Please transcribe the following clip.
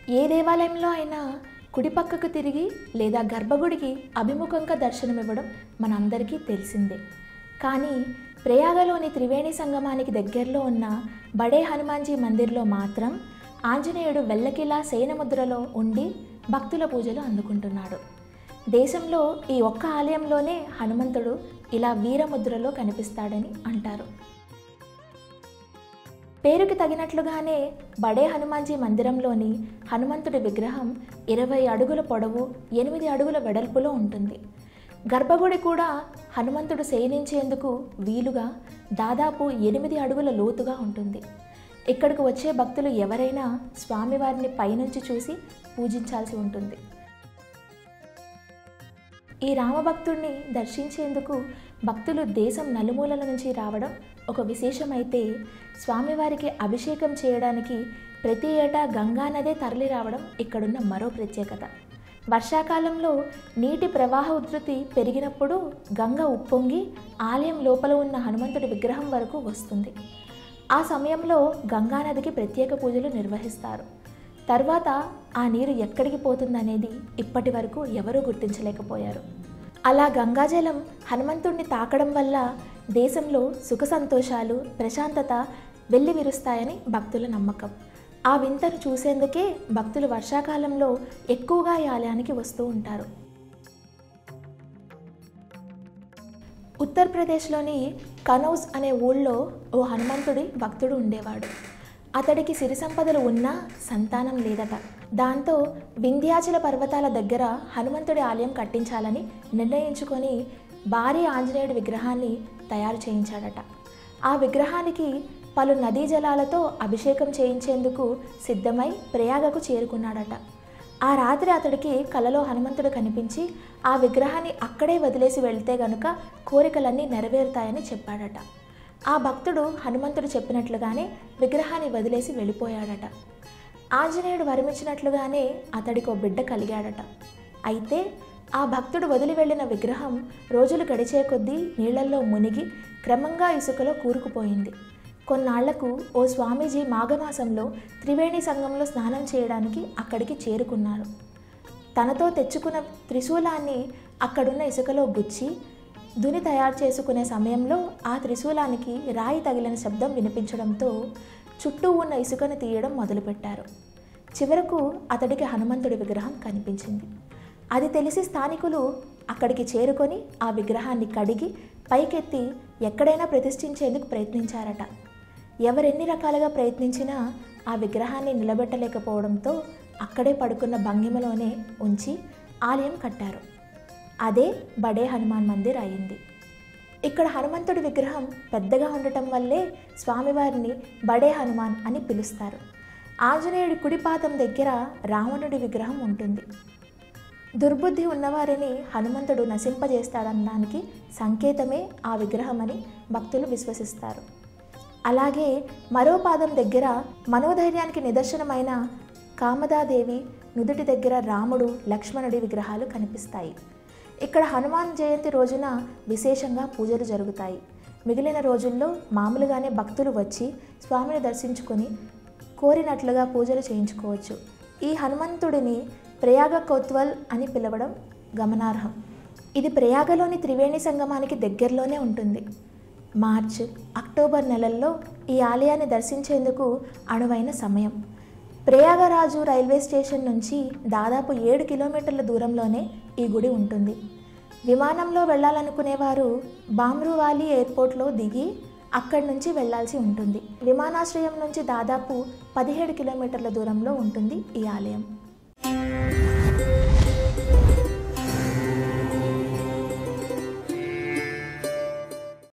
ఏ దేవాలయంలో అయినా కుడి పక్కకు తిరిగి లేదా గర్భగుడికి అభిముఖంగా దర్శనమివ్వడం మనందరికీ తెలిసిందే కానీ ప్రయాగలోని త్రివేణి సంగమానికి దగ్గరలో ఉన్న బడే హనుమాన్జీ మందిర్లో మాత్రం ఆంజనేయుడు వెల్లకిలా శయనముద్రలో ఉండి భక్తుల పూజలు అందుకుంటున్నాడు దేశంలో ఈ ఒక్క ఆలయంలోనే హనుమంతుడు ఇలా వీరముద్రలో కనిపిస్తాడని అంటారు పేరుకి తగినట్లుగానే బడే హనుమాన్జీ మందిరంలోని హనుమంతుడి విగ్రహం ఇరవై అడుగుల పొడవు ఎనిమిది అడుగుల వెడల్పులో ఉంటుంది గర్భగుడి కూడా హనుమంతుడు శయనించేందుకు వీలుగా దాదాపు ఎనిమిది అడుగుల లోతుగా ఉంటుంది ఇక్కడికి వచ్చే భక్తులు ఎవరైనా స్వామివారిని పైనుంచి చూసి పూజించాల్సి ఉంటుంది ఈ రామభక్తుడిని దర్శించేందుకు భక్తులు దేశం నలుమూలల నుంచి రావడం ఒక విశేషమైతే స్వామివారికి అభిషేకం చేయడానికి ప్రతి ఏటా గంగానదే తరలి రావడం ఇక్కడున్న మరో ప్రత్యేకత వర్షాకాలంలో నీటి ప్రవాహ ఉధృతి పెరిగినప్పుడు గంగ ఉప్పొంగి ఆలయం లోపల ఉన్న హనుమంతుడి విగ్రహం వరకు వస్తుంది ఆ సమయంలో గంగానదికి ప్రత్యేక పూజలు నిర్వహిస్తారు తర్వాత ఆ నీరు ఎక్కడికి పోతుందనేది ఇప్పటి వరకు ఎవరూ గుర్తించలేకపోయారు అలా గంగాజలం హనుమంతుడిని తాకడం వల్ల దేశంలో సుఖ సంతోషాలు ప్రశాంతత వెల్లి విరుస్తాయని భక్తుల నమ్మకం ఆ వింతను చూసేందుకే భక్తులు వర్షాకాలంలో ఎక్కువగా ఈ ఆలయానికి వస్తూ ఉంటారు ఉత్తరప్రదేశ్లోని కనౌజ్ అనే ఊళ్ళో ఓ హనుమంతుడి భక్తుడు ఉండేవాడు అతడికి సిరి సంపదలు ఉన్నా సంతానం లేదట దాంతో వింధ్యాచల పర్వతాల దగ్గర హనుమంతుడి ఆలయం కట్టించాలని నిర్ణయించుకొని భారీ ఆంజనేయుడి విగ్రహాన్ని తయారు చేయించాడట ఆ విగ్రహానికి పలు నదీ జలాలతో అభిషేకం చేయించేందుకు సిద్ధమై ప్రయాగకు చేరుకున్నాడట ఆ రాత్రి అతడికి కలలో హనుమంతుడు కనిపించి ఆ విగ్రహాన్ని అక్కడే వదిలేసి వెళ్తే గనుక కోరికలన్నీ నెరవేరుతాయని చెప్పాడట ఆ భక్తుడు హనుమంతుడు చెప్పినట్లుగానే విగ్రహాన్ని వదిలేసి వెళ్ళిపోయాడట ఆంజనేయుడు వరమిచ్చినట్లుగానే అతడికి ఓ బిడ్డ కలిగాడట అయితే ఆ భక్తుడు వదిలి వెళ్ళిన విగ్రహం రోజులు గడిచే కొద్దీ నీళ్లల్లో మునిగి క్రమంగా ఇసుకలో కూరుకుపోయింది కొన్నాళ్లకు ఓ స్వామీజీ మాఘమాసంలో త్రివేణి సంఘంలో స్నానం చేయడానికి అక్కడికి చేరుకున్నారు తనతో తెచ్చుకున్న త్రిశూలాన్ని అక్కడున్న ఇసుకలో గుచ్చి దుని తయారు చేసుకునే సమయంలో ఆ త్రిశూలానికి రాయి తగిలిన శబ్దం వినిపించడంతో చుట్టూ ఉన్న ఇసుకను తీయడం మొదలుపెట్టారు చివరకు అతడికి హనుమంతుడి విగ్రహం కనిపించింది అది తెలిసి స్థానికులు అక్కడికి చేరుకొని ఆ విగ్రహాన్ని కడిగి పైకెత్తి ఎక్కడైనా ప్రతిష్ఠించేందుకు ప్రయత్నించారట ఎవరెన్ని రకాలుగా ప్రయత్నించినా ఆ విగ్రహాన్ని నిలబెట్టలేకపోవడంతో అక్కడే పడుకున్న భంగిమలోనే ఉంచి ఆలయం కట్టారు అదే బడే హనుమాన్ మందిర్ అయింది ఇక్కడ హనుమంతుడి విగ్రహం పెద్దగా ఉండటం వల్లే స్వామివారిని బడే హనుమాన్ అని పిలుస్తారు ఆంజనేయుడి కుడిపాదం దగ్గర రావణుడి విగ్రహం ఉంటుంది దుర్బుద్ధి ఉన్నవారిని హనుమంతుడు నశింపజేస్తాడనడానికి సంకేతమే ఆ విగ్రహమని భక్తులు విశ్వసిస్తారు అలాగే మరో పాదం దగ్గర మనోధైర్యానికి నిదర్శనమైన కామదాదేవి నుదుటి దగ్గర రాముడు లక్ష్మణుడి విగ్రహాలు కనిపిస్తాయి ఇక్కడ హనుమాన్ జయంతి రోజున విశేషంగా పూజలు జరుగుతాయి మిగిలిన రోజుల్లో మామూలుగానే భక్తులు వచ్చి స్వామిని దర్శించుకొని కోరినట్లుగా పూజలు చేయించుకోవచ్చు ఈ హనుమంతుడిని ప్రయాగ కోత్వల్ అని పిలవడం గమనార్హం ఇది ప్రయాగలోని త్రివేణి సంగమానికి దగ్గరలోనే ఉంటుంది మార్చ్ అక్టోబర్ నెలల్లో ఈ ఆలయాన్ని దర్శించేందుకు అనువైన సమయం ప్రయాగరాజు రైల్వే స్టేషన్ నుంచి దాదాపు ఏడు కిలోమీటర్ల దూరంలోనే ఈ గుడి ఉంటుంది విమానంలో వెళ్ళాలనుకునేవారు బామ్రువాలి ఎయిర్పోర్ట్లో దిగి అక్కడి నుంచి వెళ్ళాల్సి ఉంటుంది విమానాశ్రయం నుంచి దాదాపు పదిహేడు కిలోమీటర్ల దూరంలో ఉంటుంది ఈ ఆలయం